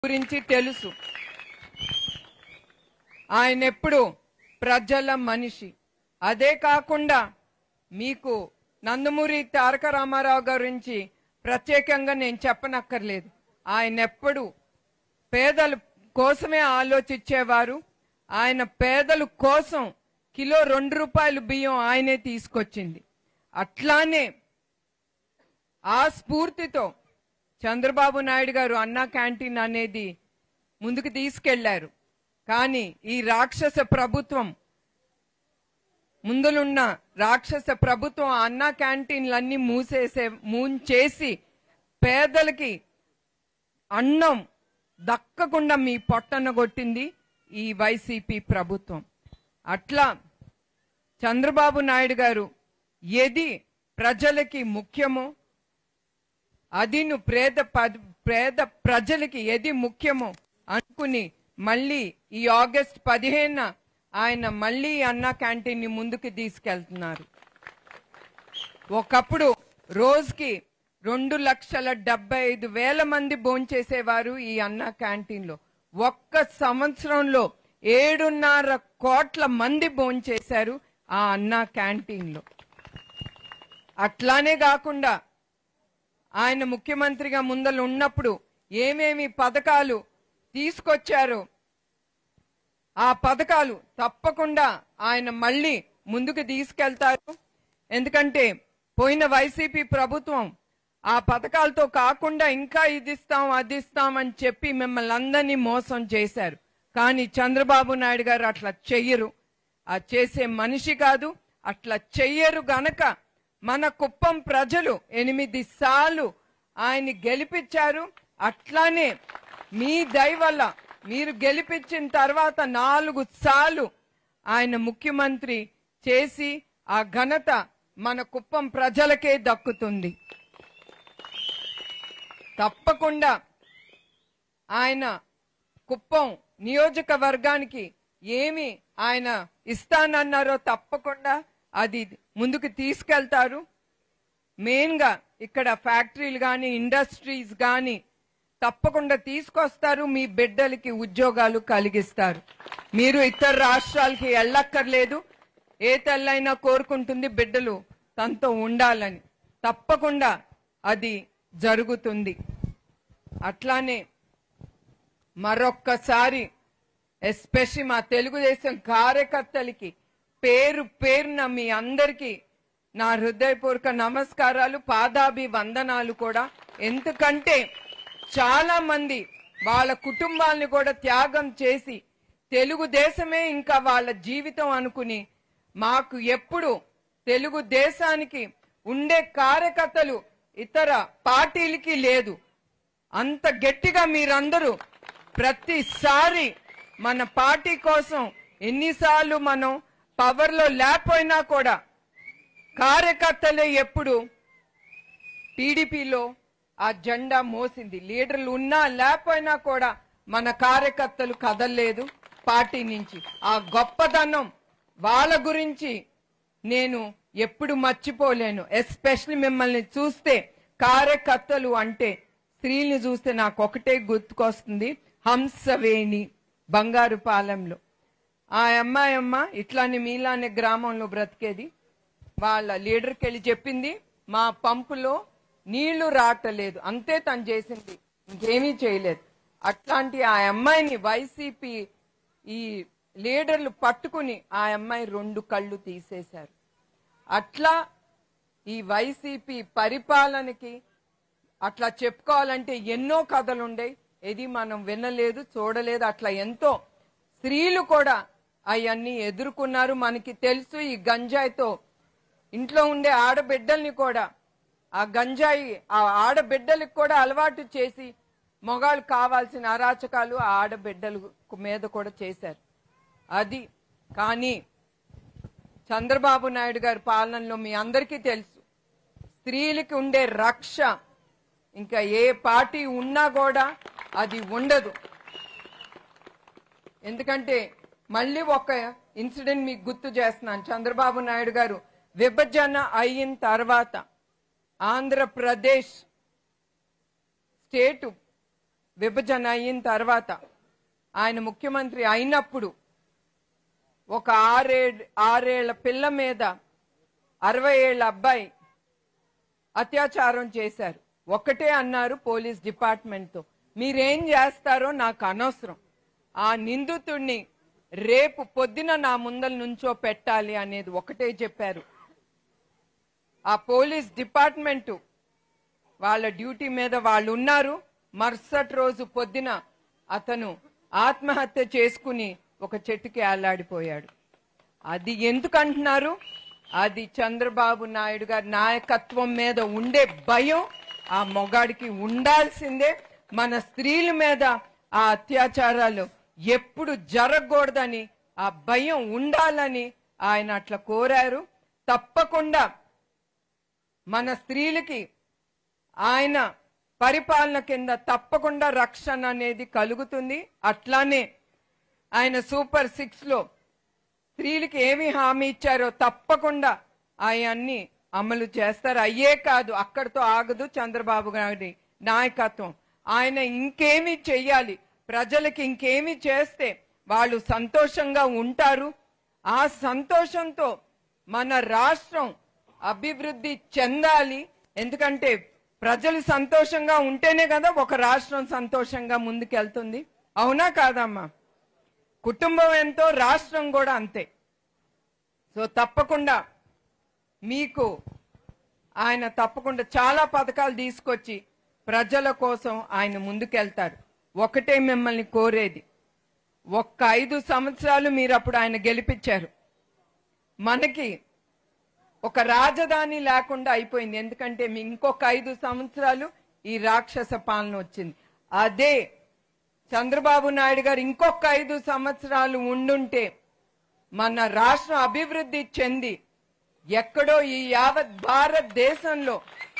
గురించి తెలుసు ఆయన ఎప్పుడు ప్రజల మనిషి అదే కాకుండా మీకు నందమూరి తారక రామారావు గురించి ప్రత్యేకంగా నేను చెప్పనక్కర్లేదు ఆయన ఎప్పుడు పేదల కోసమే ఆలోచించేవారు ఆయన పేదల కోసం కిలో రెండు రూపాయలు బియ్యం ఆయనే తీసుకొచ్చింది అట్లానే ఆ స్ఫూర్తితో చంద్రబాబు నాయుడు గారు అన్నా క్యాంటీన్ అనేది ముందుకు తీసుకెళ్లారు కానీ ఈ రాక్షస ప్రభుత్వం ముందులున్న రాక్షస ప్రభుత్వం ఆ అన్నా క్యాంటీన్లన్నీ మూసేసే మూంచేసి పేదలకి అన్నం దక్కకుండా మీ పొట్టన కొట్టింది ఈ వైసీపీ ప్రభుత్వం అట్లా చంద్రబాబు నాయుడు గారు ఏది ప్రజలకి ముఖ్యమో అదిను పేద ప- పేద ప్రజలకి ఏది ముఖ్యమో అనుకుని మళ్ళీ ఈ ఆగస్ట్ పదిహేన ఆయన మళ్ళీ అన్న క్యాంటీన్ ని ముందుకు తీసుకెళ్తున్నారు ఒకప్పుడు రోజుకి రెండు లక్షల డెబ్బై ఐదు వేల మంది భోంచేసేవారు ఈ అన్న క్యాంటీన్ లో ఒక్క సంవత్సరంలో ఏడున్నర కోట్ల మంది భోంచేశారు ఆ అన్న క్యాంటీన్ లో అట్లానే కాకుండా ఆయన ముఖ్యమంత్రిగా ముందలు ఉన్నప్పుడు ఏమేమి పథకాలు తీసుకొచ్చారో ఆ పథకాలు తప్పకుండా ఆయన మళ్ళీ ముందుకు తీసుకెళ్తారు ఎందుకంటే పోయిన వైసీపీ ప్రభుత్వం ఆ పథకాలతో కాకుండా ఇంకా ఇది ఇస్తాం అది ఇస్తాం అని చెప్పి మిమ్మల్ని అందరినీ మోసం చేశారు కానీ చంద్రబాబు నాయుడు గారు అట్లా చెయ్యరు ఆ చేసే మనిషి కాదు అట్లా చెయ్యరు గనక మన కుప్పం ప్రజలు ఎనిమిది సార్లు ఆయన్ని గెలిపించారు అట్లానే మీ దయ వల్ల మీరు గెలిపించిన తర్వాత నాలుగు సార్లు ఆయన ముఖ్యమంత్రి చేసి ఆ ఘనత మన కుప్పం ప్రజలకే దక్కుతుంది తప్పకుండా ఆయన కుప్పం నియోజకవర్గానికి ఏమి ఆయన ఇస్తానన్నారో తప్పకుండా అది ముందుకు తీసుకెళ్తారు మెయిన్ గా ఇక్కడ ఫ్యాక్టరీలు గాని ఇండస్ట్రీస్ గాని తప్పకుండా తీసుకొస్తారు మీ బిడ్డలకి ఉద్యోగాలు కలిగిస్తారు మీరు ఇతర రాష్ట్రాలకి వెళ్ళక్కర్లేదు ఏ తల్లైనా కోరుకుంటుంది బిడ్డలు తనతో ఉండాలని తప్పకుండా అది జరుగుతుంది అట్లానే మరొక్కసారి ఎస్పెషల్లీ మా తెలుగుదేశం కార్యకర్తలకి పేరు పేరున మీ అందరికీ నా హృదయపూర్వక నమస్కారాలు పాదాభి వందనాలు కూడా ఎందుకంటే చాలా మంది వాళ్ళ కుటుంబాలను కూడా త్యాగం చేసి తెలుగుదేశమే ఇంకా వాళ్ళ జీవితం అనుకుని మాకు ఎప్పుడు తెలుగుదేశానికి ఉండే కార్యకర్తలు ఇతర పార్టీలకి లేదు అంత గట్టిగా మీరందరూ ప్రతిసారి మన పార్టీ కోసం ఎన్నిసార్లు మనం పవర్ లో లేకపోయినా కూడా కార్యకర్తలే ఎప్పుడు టీడీపీలో ఆ జెండా మోసింది లీడర్లు ఉన్నా లేకపోయినా కూడా మన కార్యకర్తలు కదలలేదు పార్టీ నుంచి ఆ గొప్పదనం వాళ్ళ గురించి నేను ఎప్పుడు మర్చిపోలేను ఎస్పెషల్లీ మిమ్మల్ని చూస్తే కార్యకర్తలు అంటే స్త్రీల్ని చూస్తే నాకు ఒకటే గుర్తుకొస్తుంది హంసవేణి బంగారు పాలెంలో ఆ అమ్మాయి అమ్మ ఇట్లానే మీలానే గ్రామంలో బ్రతికేది వాళ్ళ లీడర్కి వెళ్ళి చెప్పింది మా పంపులో నీళ్లు రావట్లేదు అంతే తను చేసింది ఇంకేమీ చేయలేదు అట్లాంటి ఆ అమ్మాయిని వైసీపీ ఈ లీడర్లు పట్టుకుని ఆ అమ్మాయి రెండు కళ్ళు తీసేశారు అట్లా ఈ వైసీపీ పరిపాలనకి అట్లా చెప్పుకోవాలంటే ఎన్నో కథలు ఉండేవి ఇది మనం వినలేదు చూడలేదు అట్లా ఎంతో స్త్రీలు కూడా అవన్నీ ఎదుర్కొన్నారు మనకి తెలుసు ఈ గంజాయితో ఇంట్లో ఉండే ఆడబిడ్డల్ని కూడా ఆ గంజాయి ఆ ఆడబిడ్డలకు కూడా అలవాటు చేసి మొగాళ్ళు కావాల్సిన అరాచకాలు ఆ ఆడబిడ్డల మీద కూడా చేశారు అది కానీ చంద్రబాబు నాయుడు గారి పాలనలో మీ అందరికీ తెలుసు స్త్రీలకి ఉండే రక్ష ఇంకా ఏ పార్టీ ఉన్నా కూడా అది ఉండదు ఎందుకంటే మళ్ళీ ఒక ఇన్సిడెంట్ మీకు గుర్తు చేస్తున్నాను చంద్రబాబు నాయుడు గారు విభజన అయిన తర్వాత ఆంధ్రప్రదేశ్ స్టేటు విభజన అయిన తర్వాత ఆయన ముఖ్యమంత్రి అయినప్పుడు ఒక ఆరే ఆరేళ్ల పిల్ల మీద అరవై ఏళ్ల అబ్బాయి అత్యాచారం చేశారు ఒక్కటే అన్నారు పోలీస్ డిపార్ట్మెంట్తో మీరేం చేస్తారో నాకు అనవసరం ఆ నిందితుడిని రేపు పొద్దున నా ముందల నుంచో పెట్టాలి అనేది ఒకటే చెప్పారు ఆ పోలీస్ డిపార్ట్మెంటు వాళ్ళ డ్యూటీ మీద వాళ్ళు ఉన్నారు మరుసటి రోజు పొద్దున అతను ఆత్మహత్య చేసుకుని ఒక చెట్టుకి ఆలాడిపోయాడు అది ఎందుకు అంటున్నారు అది చంద్రబాబు నాయుడు గారి నాయకత్వం మీద ఉండే భయం ఆ మొగాడికి ఉండాల్సిందే మన స్త్రీల మీద ఆ అత్యాచారాలు ఎప్పుడు జరగకూడదని ఆ భయం ఉండాలని ఆయన అట్లా కోరారు తప్పకుండా మన స్త్రీలకి ఆయన పరిపాలన కింద తప్పకుండా రక్షణ అనేది కలుగుతుంది అట్లానే ఆయన సూపర్ సిక్స్ లో స్త్రీలకి ఏమి హామీ ఇచ్చారో తప్పకుండా ఆయన్ని అమలు చేస్తారు అయ్యే కాదు అక్కడితో ఆగదు చంద్రబాబు గారి నాయకత్వం ఆయన ఇంకేమి చెయ్యాలి ప్రజలకి ఇంకేమి చేస్తే వాళ్ళు సంతోషంగా ఉంటారు ఆ సంతోషంతో మన రాష్ట్రం అభివృద్ధి చెందాలి ఎందుకంటే ప్రజలు సంతోషంగా ఉంటేనే కదా ఒక రాష్ట్రం సంతోషంగా ముందుకెళ్తుంది అవునా కాదమ్మా కుటుంబం ఎంతో రాష్ట్రం కూడా అంతే సో తప్పకుండా మీకు ఆయన తప్పకుండా చాలా పథకాలు తీసుకొచ్చి ప్రజల కోసం ఆయన ముందుకెళ్తారు ఒకటే మిమ్మల్ని కోరేది ఒక్క ఐదు సంవత్సరాలు మీరు అప్పుడు ఆయన గెలిపించారు మనకి ఒక రాజధాని లేకుండా అయిపోయింది ఎందుకంటే మీ ఇంకొక ఐదు సంవత్సరాలు ఈ రాక్షస పాలన వచ్చింది అదే చంద్రబాబు నాయుడు గారు ఇంకొక ఐదు సంవత్సరాలు ఉండుంటే మన రాష్ట్రం అభివృద్ధి చెంది ఎక్కడో ఈ యావత్ భారతదేశంలో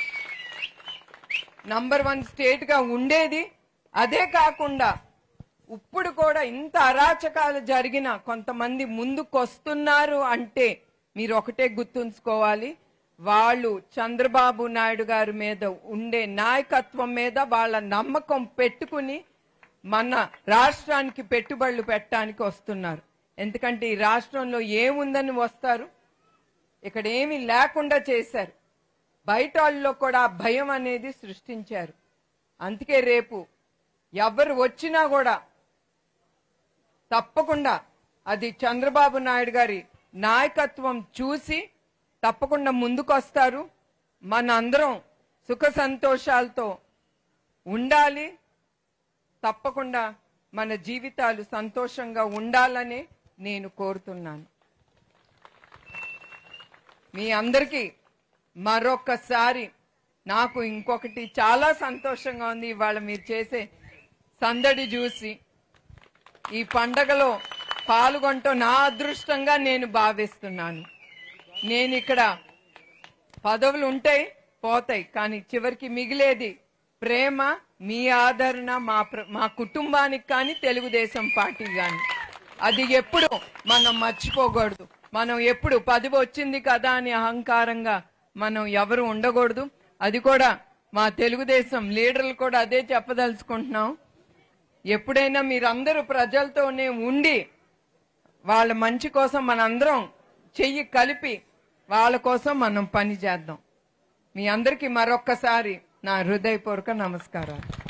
నంబర్ వన్ స్టేట్ గా ఉండేది అదే కాకుండా ఇప్పుడు కూడా ఇంత అరాచకాలు జరిగిన కొంతమంది ముందుకొస్తున్నారు అంటే మీరు ఒకటే గుర్తుంచుకోవాలి వాళ్ళు చంద్రబాబు నాయుడు గారి మీద ఉండే నాయకత్వం మీద వాళ్ళ నమ్మకం పెట్టుకుని మన రాష్ట్రానికి పెట్టుబడులు పెట్టడానికి వస్తున్నారు ఎందుకంటే ఈ రాష్ట్రంలో ఏముందని వస్తారు ఇక్కడ ఏమీ లేకుండా చేశారు బయట వాళ్ళలో కూడా ఆ భయం అనేది సృష్టించారు అందుకే రేపు ఎవరు వచ్చినా కూడా తప్పకుండా అది చంద్రబాబు నాయుడు గారి నాయకత్వం చూసి తప్పకుండా ముందుకొస్తారు మన అందరం సుఖ సంతోషాలతో ఉండాలి తప్పకుండా మన జీవితాలు సంతోషంగా ఉండాలని నేను కోరుతున్నాను మీ అందరికీ మరొకసారి నాకు ఇంకొకటి చాలా సంతోషంగా ఉంది ఇవాళ మీరు చేసే సందడి చూసి ఈ పండగలో పాల్గొనటం నా అదృష్టంగా నేను భావిస్తున్నాను నేను ఇక్కడ పదవులు ఉంటాయి పోతాయి కానీ చివరికి మిగిలేది ప్రేమ మీ ఆదరణ మా ప్ర- మా కుటుంబానికి కానీ తెలుగుదేశం పార్టీ కానీ అది ఎప్పుడు మనం మర్చిపోకూడదు మనం ఎప్పుడు పదవి వచ్చింది కదా అని అహంకారంగా మనం ఎవరు ఉండకూడదు అది కూడా మా తెలుగుదేశం లీడర్లు కూడా అదే చెప్పదలుచుకుంటున్నాం ఎప్పుడైనా మీరందరూ ప్రజలతోనే ఉండి వాళ్ళ మంచి కోసం మనందరం చెయ్యి కలిపి వాళ్ళ కోసం మనం పని చేద్దాం మీ అందరికీ మరొక్కసారి నా హృదయపూర్వక నమస్కారాలు